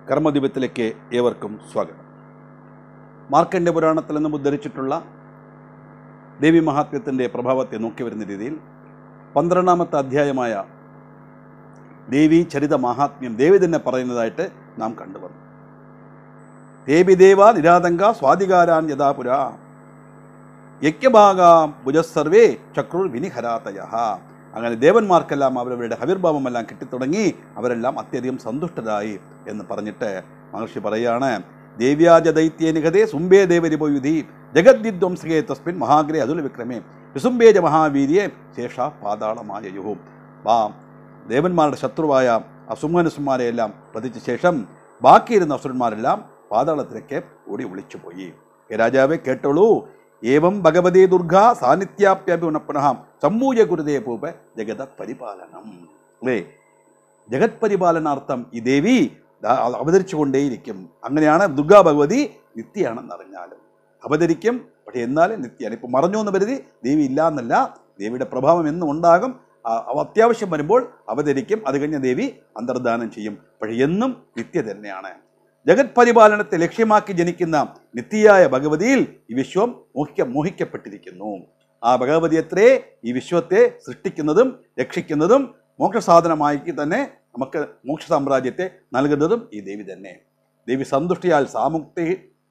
കർമ്മദ്വീപത്തിലേക്ക് ഏവർക്കും സ്വാഗതം മാർക്കണ്ഡ പുരാണത്തിൽ നിന്നും ഉദ്ധരിച്ചിട്ടുള്ള ദേവി മഹാത്മ്യത്തിൻ്റെ പ്രഭാവത്തെ നോക്കി വരുന്ന രീതിയിൽ പന്ത്രണ്ടാമത്തെ അധ്യായമായ ദേവി ചരിത മഹാത്മ്യം ദേവി തന്നെ പറയുന്നതായിട്ട് നാം കണ്ടുവന്നു ദേവി ദേവ നിരാതങ്ക സ്വാധികാരാൻ യഥാപുര യജ്ഞഭാഗാം ഭുജസർവേ ചക്രുർ വിനിഹരാതയ അങ്ങനെ ദേവന്മാർക്കെല്ലാം അവരവരുടെ ഹവിർഭാവമെല്ലാം കിട്ടിത്തുടങ്ങി അവരെല്ലാം അത്യധികം സന്തുഷ്ടരായി എന്ന് പറഞ്ഞിട്ട് മഹർഷി പറയാണ് ദേവ്യാജ ദൈത്യേനികതേ സുംബേ ദേവരിപയുധി ജഗദ്വിധ്വംസകേ തസ്മിൻ മഹാഗ്രേ അതുൽ വിക്രമേ വിസുംബേജ മഹാവീര്യെ ശേഷ പാതാളമായയുഹും വാ ദേവന്മാരുടെ ശത്രുവായ അസുമനസുമാരെയെല്ലാം വധിച്ച ശേഷം ബാക്കിയിരുന്ന അസുരന്മാരെല്ലാം പാതാളത്തിലേക്ക് ഓടി ഒളിച്ചുപോയി ഹേ രാജാവെ കേട്ടോളൂ ഏവം ഭഗവതേ ദുർഗ സാന്നിധ്യാപ്യപി പുനഃ സമ്മൂയ ഗുരുതേ പൂപ ജഗത പരിപാലനം അല്ലേ ജഗത് പരിപാലനാർത്ഥം ഈ ദേവി ദാ അവതരിച്ചുകൊണ്ടേയിരിക്കും അങ്ങനെയാണ് ദുർഗാ ഭഗവതി നിത്യയാണെന്ന് അറിഞ്ഞാലും അവതരിക്കും പക്ഷേ എന്നാലും നിത്യയാണ് ഇപ്പം മറഞ്ഞു എന്ന് കരുതി ദേവി ഇല്ല എന്നല്ല ദേവിയുടെ പ്രഭാവം എന്നും ഉണ്ടാകും ആ, അവ അത്യാവശ്യം വരുമ്പോൾ അവതരിക്കും അത് കഴിഞ്ഞ് ദേവി അന്തർദാനം ചെയ്യും പക്ഷേ എന്നും നിത്യ തന്നെയാണ് ജഗത് പരിപാലനത്തെ ലക്ഷ്യമാക്കി ജനിക്കുന്ന നിത്യയായ ഭഗവതിയിൽ ഈ വിശ്വം മോഹിക്ക മോഹിക്കപ്പെട്ടിരിക്കുന്നു ആ ഭഗവതി എത്രേ ഈ വിശ്വത്തെ സൃഷ്ടിക്കുന്നതും രക്ഷിക്കുന്നതും മോക്ഷസാധനമായി തന്നെ നമുക്ക് മോക്ഷ സാമ്രാജ്യത്തെ നൽകുന്നതും ഈ ദേവി തന്നെ ദേവി സന്തുഷ്ടിയാൽ സാമുക്തി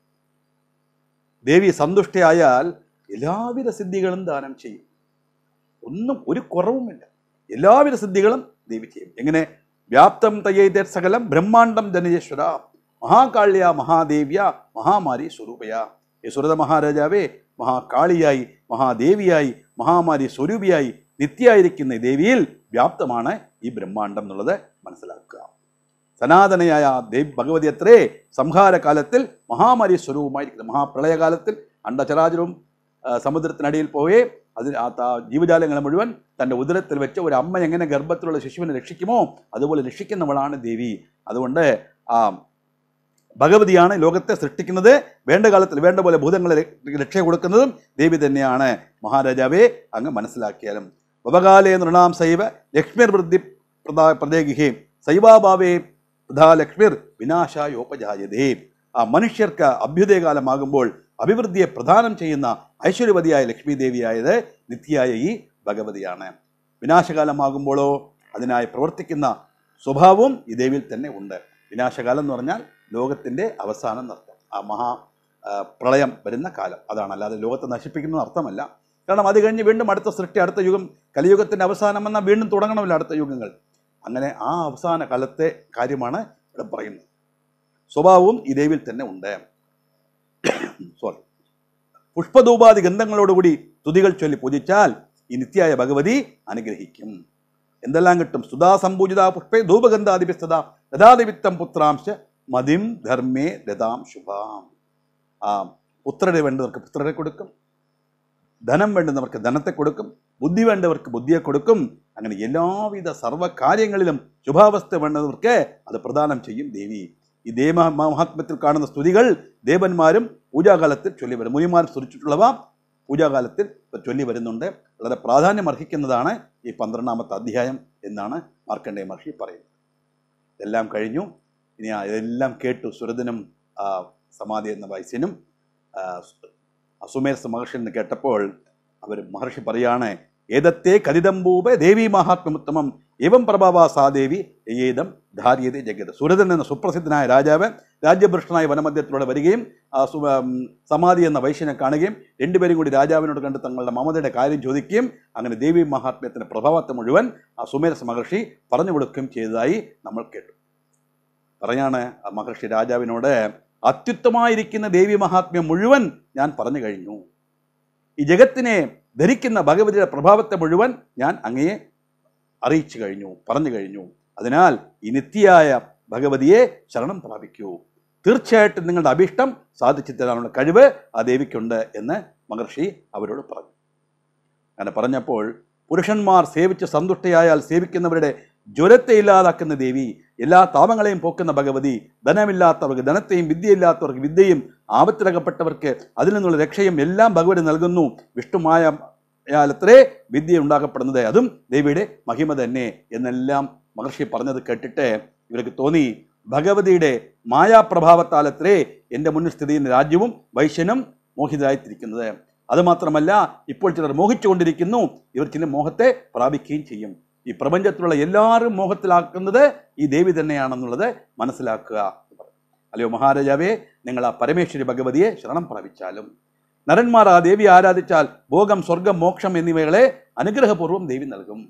ദേവി സന്തുഷ്ടയായാൽ എല്ലാവിധ സിദ്ധികളും ദാനം ചെയ്യും ഒന്നും ഒരു കുറവുമില്ല എല്ലാവിധ സിദ്ധികളും ദേവി ചെയ്യും എങ്ങനെ വ്യാപ്തം തയ്യൈതേ സകലം ബ്രഹ്മാണ്ടം ജനജേശ്വര മഹാകാള്യ മഹാദേവ്യ മഹാമാരി സ്വരൂപയ ഈ സുരത മഹാരാജാവേ മഹാകാളിയായി മഹാദേവിയായി മഹാമാരി സ്വരൂപിയായി നിത്യായിരിക്കുന്ന ഈ ദേവിയിൽ വ്യാപ്തമാണ് ഈ ബ്രഹ്മാണ്ടം എന്നുള്ളത് മനസ്സിലാക്കുക സനാതനയായ ദേവി ഭഗവതി അത്രേ സംഹാരകാലത്തിൽ മഹാമാരി സ്വരൂപമായിരിക്കുന്നത് മഹാപ്രളയകാലത്തിൽ അണ്ടചരാചരവും ആ, സമുദ്രത്തിനടിയിൽ പോവേ അതിന് ആ ത- ജീവജാലങ്ങളെ മുഴുവൻ തൻ്റെ ഉദരത്തിൽ വെച്ച് ഒരു അമ്മ എങ്ങനെ ഗർഭത്തിലുള്ള ശിശുവിനെ രക്ഷിക്കുമോ അതുപോലെ രക്ഷിക്കുന്നവളാണ് ദേവി അതുകൊണ്ട് ആ ഭഗവതിയാണ് ലോകത്തെ സൃഷ്ടിക്കുന്നത് വേണ്ട കാലത്തിൽ വേണ്ട പോലെ ഭൂതങ്ങളെ ര- രക്ഷ കൊടുക്കുന്നതും ദേവി തന്നെയാണ് മഹാരാജാവേ അങ്ങ് മനസ്സിലാക്കിയാലും ഉപകാലേ നൃണാം സൈവ ലക്ഷ്മിർ വൃദ്ധി പ്രദാ പ്രദേഗിഹേ സൈവാഭാവേ പ്രധാ ലക്ഷ്മിർ വിനാശായോപജായതേ ആ മനുഷ്യർക്ക് അഭ്യുദയകാലമാകുമ്പോൾ അഭിവൃദ്ധിയെ പ്രദാനം ചെയ്യുന്ന ഐശ്വര്യവതിയായ ലക്ഷ്മി ദേവിയായത് നിത്യയായ ഈ ഭഗവതിയാണ് വിനാശകാലമാകുമ്പോഴോ അതിനായി പ്രവർത്തിക്കുന്ന സ്വഭാവവും ഈ ദേവിയിൽ തന്നെ ഉണ്ട് വിനാശകാലം എന്ന് പറഞ്ഞാൽ ലോകത്തിൻ്റെ അവസാനം എന്നർത്ഥം ആ മഹാ ആ, പ്രളയം വരുന്ന കാലം അതാണ് അല്ലാതെ ലോകത്തെ നശിപ്പിക്കുന്ന അർത്ഥമല്ല കാരണം അത് കഴിഞ്ഞ് വീണ്ടും അടുത്ത സൃഷ്ടി അടുത്ത യുഗം കലിയുഗത്തിൻ്റെ അവസാനം എന്നാൽ വീണ്ടും തുടങ്ങണമല്ലോ അടുത്ത യുഗങ്ങൾ അങ്ങനെ ആ അവസാന കാലത്തെ കാര്യമാണ് ഇവിടെ പറയുന്നത് സ്വഭാവവും ഈ ദേവിയിൽ തന്നെ ഉണ്ട് സോറി പുഷ്പധൂപാതി ഗന്ധങ്ങളോടുകൂടി തുതികൾ ചൊല്ലി പൂജിച്ചാൽ ഈ നിത്യായ ഭഗവതി അനുഗ്രഹിക്കും എന്തെല്ലാം കിട്ടും സുധാ സമ്പൂജിത പുഷ്പേ ധൂപഗന്ധാധിപിസ്തത ദദാതിവിത്തം പുത്രാംശ മതിം ധർമ്മേ ദദാം ശുഭാം ആ പുത്രരെ വേണ്ടവർക്ക് പുത്രരെ കൊടുക്കും ധനം വേണ്ടുന്നവർക്ക് ധനത്തെ കൊടുക്കും ബുദ്ധി വേണ്ടവർക്ക് ബുദ്ധിയെ കൊടുക്കും അങ്ങനെ എല്ലാവിധ സർവ്വകാര്യങ്ങളിലും ശുഭാവസ്ഥ വേണ്ടവർക്ക് അത് പ്രദാനം ചെയ്യും ദേവി ഈ ദേവ മഹാത്മ്യത്തിൽ കാണുന്ന സ്തുതികൾ ദേവന്മാരും പൂജാകാലത്തിൽ ചൊല്ലി വരും മുനിമാർ സ്തുതിച്ചിട്ടുള്ളവ പൂജാകാലത്തിൽ ചൊല്ലി വരുന്നുണ്ട് വളരെ പ്രാധാന്യം അർഹിക്കുന്നതാണ് ഈ പന്ത്രണ്ടാമത്തെ അധ്യായം എന്നാണ് മാർക്കണ്ഡേയ മഹർഷി പറയുന്നത് ഇതെല്ലാം കഴിഞ്ഞു ഇനി ആ ഇതെല്ലാം കേട്ടു സുരതനും ആ, സമാധി എന്ന വൈശ്യനും ആ, അസുമേർസ് മഹർഷി എന്ന് കേട്ടപ്പോൾ അവർ മഹർഷി പറയാണ് ഏതത്തെ കലിതംബൂപ ദേവി മഹാത്മ്യമുത്തമം ഏവം പ്രഭാവ സാ ദേവി ഏതം ധാര്യത ജഗത് സുരതൻ എന്ന സുപ്രസിദ്ധനായ രാജാവ് രാജ്യഭ്രഷ്ടനായ വനമധ്യത്തിലൂടെ വരികയും ആ സു- ഉം, സമാധി എന്ന വൈശ്യനെ കാണുകയും രണ്ടുപേരും കൂടി രാജാവിനോട് കണ്ട് തങ്ങളുടെ മമതയുടെ കാര്യം ചോദിക്കുകയും അങ്ങനെ ദേവി മഹാത്മ്യത്തിന്റെ പ്രഭാവത്തെ മുഴുവൻ ആ സുമേരസ് മഹർഷി പറഞ്ഞു കൊടുക്കുകയും ചെയ്തതായി നമ്മൾ കേട്ടു പറയാണ് ആ മഹർഷി രാജാവിനോട് അത്യുത്തമായിരിക്കുന്ന ദേവി മഹാത്മ്യം മുഴുവൻ ഞാൻ പറഞ്ഞു കഴിഞ്ഞു ഈ ജഗത്തിനെ ധരിക്കുന്ന ഭഗവതിയുടെ പ്രഭാവത്തെ മുഴുവൻ ഞാൻ അങ്ങയെ അറിയിച്ചു കഴിഞ്ഞു പറഞ്ഞു കഴിഞ്ഞു അതിനാൽ ഈ നിത്യയായ ഭഗവതിയെ ശരണം പ്രാപിക്കൂ തീർച്ചയായിട്ടും നിങ്ങളുടെ അഭിഷ്ടം സാധിച്ചു തരാനുള്ള കഴിവ് ആ ദേവിക്കുണ്ട് എന്ന് മഹർഷി അവരോട് പറഞ്ഞു അങ്ങനെ പറഞ്ഞപ്പോൾ പുരുഷന്മാർ സേവിച്ച് സന്തുഷ്ടയായാൽ സേവിക്കുന്നവരുടെ ജ്വരത്തെ ഇല്ലാതാക്കുന്ന ദേവി എല്ലാ താപങ്ങളെയും പോക്കുന്ന ഭഗവതി ധനമില്ലാത്തവർക്ക് ധനത്തെയും വിദ്യയില്ലാത്തവർക്ക് വിദ്യയും ആപത്തിലകപ്പെട്ടവർക്ക് അതിൽ നിന്നുള്ള രക്ഷയും എല്ലാം ഭഗവതി നൽകുന്നു വിഷ്ണുമായ യാലത്രേ വിദ്യ ഉണ്ടാക്കപ്പെടുന്നത് അതും ദേവിയുടെ മഹിമ തന്നെ എന്നെല്ലാം മഹർഷി പറഞ്ഞത് കേട്ടിട്ട് ഇവർക്ക് തോന്നി ഭഗവതിയുടെ മായാപ്രഭാവത്താലത്രേ എൻ്റെ മുന്നിൽ സ്ഥിതി ചെയ്യുന്ന രാജ്യവും വൈശ്യനും മോഹിതരായിത്തിരിക്കുന്നത് അതുമാത്രമല്ല ഇപ്പോൾ ചിലർ മോഹിച്ചുകൊണ്ടിരിക്കുന്നു ഇവർ ചില മോഹത്തെ പ്രാപിക്കുകയും ചെയ്യും ഈ പ്രപഞ്ചത്തിലുള്ള എല്ലാവരും മോഹത്തിലാക്കുന്നത് ഈ ദേവി തന്നെയാണെന്നുള്ളത് മനസ്സിലാക്കുക എന്ന് പറഞ്ഞു. അല്ലയോ മഹാരാജാവേ നിങ്ങൾ ആ പരമേശ്വരി ഭഗവതിയെ ശരണം പ്രാപിച്ചാലും നരന്മാർ ആ ദേവി ആരാധിച്ചാൽ ഭോഗം സ്വർഗം മോക്ഷം എന്നിവകളെ അനുഗ്രഹപൂർവ്വം ദേവി നൽകും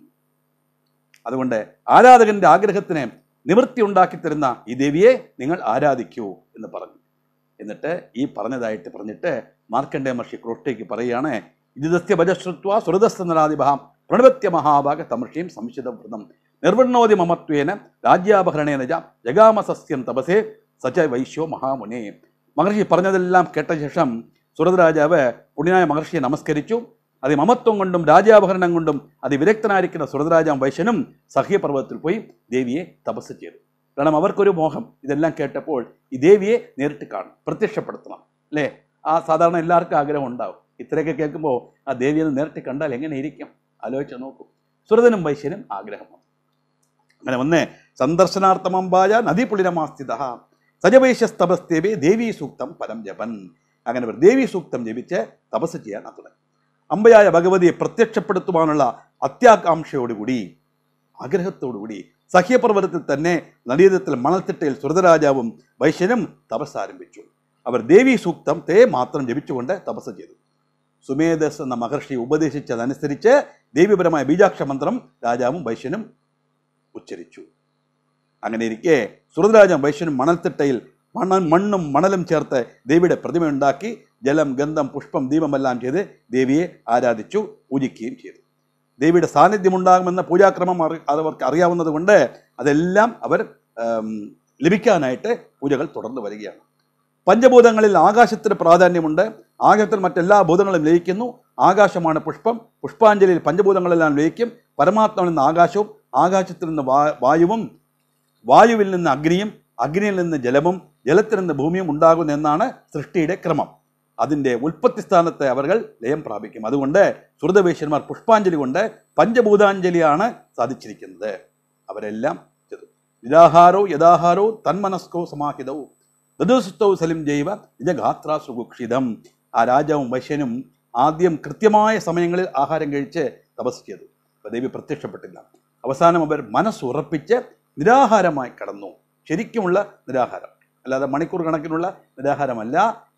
അതുകൊണ്ട് ആരാധകന്റെ ആഗ്രഹത്തിന് നിവൃത്തി ഉണ്ടാക്കി തരുന്ന ഈ ദേവിയെ നിങ്ങൾ ആരാധിക്കൂ എന്ന് പറഞ്ഞു എന്നിട്ട് ഈ പറഞ്ഞതായിട്ട് പറഞ്ഞിട്ട് മാർക്കണ്ഡേ മഹർഷി ക്രോഷ്ടയ്ക്ക് പറയുകയാണ് ഇതിദസ്യ ഭജശ്രുത്വ സുഹൃദസ്ഥനരാധിപഹാം പ്രണവത്യ മഹാഭാഗ തമർഷിയും സംശിതം വൃതം നിർവണ്ണോതി മമത്വേന രാജ്യാപഹരണേന ജ ജഗാമസസ്യം തപസേ സച വൈശ്യോ മഹാമുനെ മഹർഷി പറഞ്ഞതെല്ലാം കേട്ട ശേഷം സുരതരാജാവ് പുണ്യനായ മഹർഷിയെ നമസ്കരിച്ചു അത് മമത്വം കൊണ്ടും രാജ്യാപഹരണം കൊണ്ടും അത് വിരക്തനായിരിക്കുന്ന സുരതരാജാം വൈശ്യനും സഹ്യപർവ്വതത്തിൽ പോയി ദേവിയെ തപസ് ചെയ്തു കാരണം അവർക്കൊരു മോഹം ഇതെല്ലാം കേട്ടപ്പോൾ ഈ ദേവിയെ നേരിട്ട് കാണും പ്രത്യക്ഷപ്പെടുത്തണം അല്ലേ ആ സാധാരണ എല്ലാവർക്കും ആഗ്രഹം ഉണ്ടാവും ഇത്രയൊക്കെ കേൾക്കുമ്പോൾ ആ ദേവിയെ ഒന്ന് നേരിട്ട് കണ്ടാൽ എങ്ങനെ ഇരിക്കും ആലോചിച്ച് നോക്കൂ സുരതനും വൈശ്യനും ആഗ്രഹം വന്നു അങ്ങനെ ഒന്ന് സന്ദർശനാർത്ഥമമ്പായ നദീപുളിരമാസ്ഥിത സജവൈശ്യസ്തപസ്തേവേ ദേവീ സൂക്തം പരം ജപൻ അങ്ങനെ അവർ ദേവീ സൂക്തം ജപിച്ച് തപസ് ചെയ്യാൻ തുടങ്ങി അമ്പയായ ഭഗവതിയെ പ്രത്യക്ഷപ്പെടുത്തുവാനുള്ള അത്യാകാംക്ഷയോടുകൂടി ആഗ്രഹത്തോടുകൂടി സഹ്യപർവ്വതത്തിൽ തന്നെ നദീതത്തിൽ മണൽത്തിട്ടയിൽ സുരതരാജാവും വൈശ്യനും തപസ് ആരംഭിച്ചു അവർ ദേവീ സൂക്തം തേ മാത്രം ജപിച്ചുകൊണ്ട് തപസ് ചെയ്തു സുമേധസ് എന്ന മഹർഷി ഉപദേശിച്ചതനുസരിച്ച് ദേവീപരമായ ബീജാക്ഷ മന്ത്രം രാജാവും വൈശ്യനും ഉച്ചരിച്ചു അങ്ങനെ ഇരിക്കെ സുഹൃതരാജം വൈശ്യനും മണൽത്തിട്ടയിൽ മണ്ണ മണ്ണും മണലും ചേർത്ത് ദേവിയുടെ പ്രതിമയുണ്ടാക്കി ജലം ഗന്ധം പുഷ്പം ദീപമെല്ലാം ചെയ്ത് ദേവിയെ ആരാധിച്ചു പൂജിക്കുകയും ചെയ്തു ദേവിയുടെ സാന്നിധ്യമുണ്ടാകുമെന്ന പൂജാക്രമം അറി അതവർക്ക് അറിയാവുന്നത് കൊണ്ട് അതെല്ലാം അവർ ആം, ലഭിക്കാനായിട്ട് പൂജകൾ തുടർന്നു വരികയാണ് പഞ്ചഭൂതങ്ങളിൽ ആകാശത്തിന് പ്രാധാന്യമുണ്ട് ആകാശത്തിൽ മറ്റെല്ലാ ഭൂതങ്ങളും ലയിക്കുന്നു ആകാശമാണ് പുഷ്പം പുഷ്പാഞ്ജലിയിൽ പഞ്ചഭൂതങ്ങളെല്ലാം ലയിക്കും പരമാത്മാവിൽ നിന്ന് ആകാശവും ആകാശത്തിൽ നിന്ന് വാ- വായുവും വായുവിൽ നിന്ന് അഗ്നിയും അഗ്നിയിൽ നിന്ന് ജലവും ജലത്തിൽ നിന്ന് ഭൂമിയും ഉണ്ടാകുന്നു എന്നാണ് സൃഷ്ടിയുടെ ക്രമം അതിൻ്റെ ഉൽപ്പത്തി സ്ഥാനത്തെ അവർ ലയം പ്രാപിക്കും അതുകൊണ്ട് സുഹൃതവേശ്യന്മാർ പുഷ്പാഞ്ജലി കൊണ്ട് പഞ്ചഭൂതാഞ്ജലിയാണ് സാധിച്ചിരിക്കുന്നത് അവരെല്ലാം ചെയ്തു നിരാഹാരോ യഥാഹാരോ തന്മനസ്കോ സമാഹിതവും ദദുസുസ്തൗ സലിം ജൈവ നിജഗാത്ര സുഗുക്ഷിതം ആ രാജാവും വൈശ്യനും ആദ്യം കൃത്യമായ സമയങ്ങളിൽ ആഹാരം കഴിച്ച് തപസ് ചെയ്തു അപ്പോൾ ദേവി പ്രത്യക്ഷപ്പെട്ടില്ല അവസാനം അവർ മനസ്സുറപ്പിച്ച് നിരാഹാരമായി കടന്നു ശരിക്കുമുള്ള നിരാഹാരം അല്ലാതെ മണിക്കൂർ കണക്കിനുള്ള നിരാഹാരമല്ല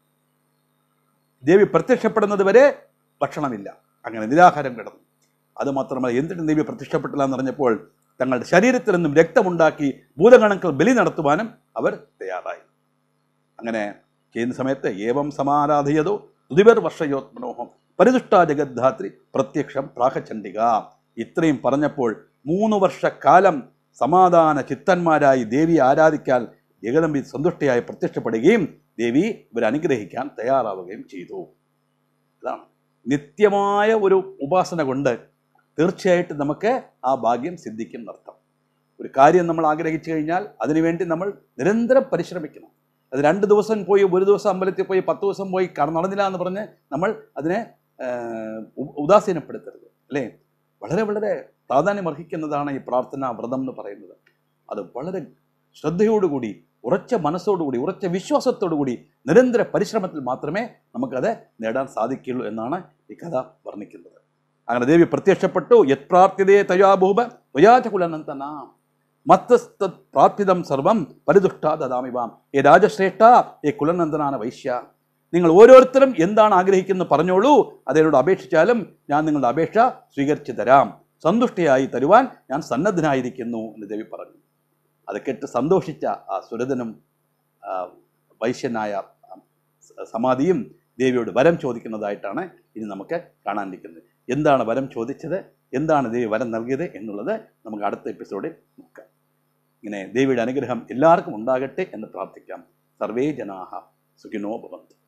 ദേവി പ്രത്യക്ഷപ്പെടുന്നത് വരെ ഭക്ഷണമില്ല അങ്ങനെ നിരാഹാരം കിടന്നു അതുമാത്രമല്ല എന്തിനും ദേവി പ്രത്യക്ഷപ്പെട്ടില്ല എന്നറിഞ്ഞപ്പോൾ തങ്ങളുടെ ശരീരത്തിൽ നിന്നും രക്തമുണ്ടാക്കി ഭൂതഗണങ്ങൾ ബലി നടത്തുവാനും അവർ തയ്യാറായി അങ്ങനെ ചെയ്യുന്ന സമയത്ത് ഏവം സമാരാധയതോ തുതിവർ വർഷയോത്മനോഹം പരിതുഷ്ട ജഗദ്ധാത്രി പ്രത്യക്ഷം പ്രാഹചണ്ഡിക ഇത്രയും പറഞ്ഞപ്പോൾ മൂന്ന് വർഷക്കാലം സമാധാന ചിത്തന്മാരായി ദേവിയെ ആരാധിക്കാൻ ജഗദമ്പി സന്തുഷ്ടയായി പ്രത്യക്ഷപ്പെടുകയും ദേവി ഇവരെ അനുഗ്രഹിക്കാൻ തയ്യാറാവുകയും ചെയ്തു അതാണ് നിത്യമായ ഒരു ഉപാസന കൊണ്ട് തീർച്ചയായിട്ടും നമുക്ക് ആ ഭാഗ്യം സിദ്ധിക്കും എന്നർത്ഥം ഒരു കാര്യം നമ്മൾ ആഗ്രഹിച്ചു കഴിഞ്ഞാൽ അതിനുവേണ്ടി നമ്മൾ നിരന്തരം പരിശ്രമിക്കണം അത് രണ്ട് ദിവസം പോയി ഒരു ദിവസം അമ്പലത്തിൽ പോയി പത്ത് ദിവസം പോയി കട നടന്നില്ല എന്ന് പറഞ്ഞ് നമ്മൾ അതിനെ ആ, ഉ- ഉദാസീനപ്പെടുത്തരുത് അല്ലേ വളരെ വളരെ പ്രാധാന്യം അർഹിക്കുന്നതാണ് ഈ പ്രാർത്ഥന വ്രതം എന്ന് പറയുന്നത് അത് വളരെ ശ്രദ്ധയോടുകൂടി ഉറച്ച മനസ്സോടുകൂടി ഉറച്ച വിശ്വാസത്തോടുകൂടി നിരന്തര പരിശ്രമത്തിൽ മാത്രമേ നമുക്കത് നേടാൻ സാധിക്കുള്ളൂ എന്നാണ് ഈ കഥ വർണ്ണിക്കുന്നത് അങ്ങനെ ദേവി പ്രത്യക്ഷപ്പെട്ടു യത് പ്രാർത്ഥ്യതേ തയാഭൂപ വയാചകുലനന്തന മത്തസ്ത പ്രാർത്ഥിതം സർവം പരിദുഷ്ട ദദാമിവാം ഏ രാജശ്രേഷ്ഠ ഏ കുലനന്ദനാണ് വൈശ്യ നിങ്ങൾ ഓരോരുത്തരും എന്താണ് ആഗ്രഹിക്കുന്നത് പറഞ്ഞോളൂ അതിനോട് അപേക്ഷിച്ചാലും ഞാൻ നിങ്ങളുടെ അപേക്ഷ സ്വീകരിച്ചു തരാം സന്തുഷ്ടയായി തരുവാൻ ഞാൻ സന്നദ്ധനായിരിക്കുന്നു എന്ന് ദേവി പറഞ്ഞു അത് കേട്ട് സന്തോഷിച്ച ആ സുരതനും ആ, വൈശ്യനായ ആ, സ- സമാധിയും ദേവിയോട് വരം ചോദിക്കുന്നതായിട്ടാണ് ഇനി നമുക്ക് കാണാനിരിക്കുന്നത് എന്താണ് വരം ചോദിച്ചത് എന്താണ് ദേവി വരം നൽകിയത് എന്നുള്ളത് നമുക്ക് അടുത്ത എപ്പിസോഡിൽ നോക്കാം ഇങ്ങനെ ദേവിയുടെ അനുഗ്രഹം എല്ലാവർക്കും ഉണ്ടാകട്ടെ എന്ന് പ്രാർത്ഥിക്കാം സർവേ ജനാഹ സുഖിനോ ഭവന്തു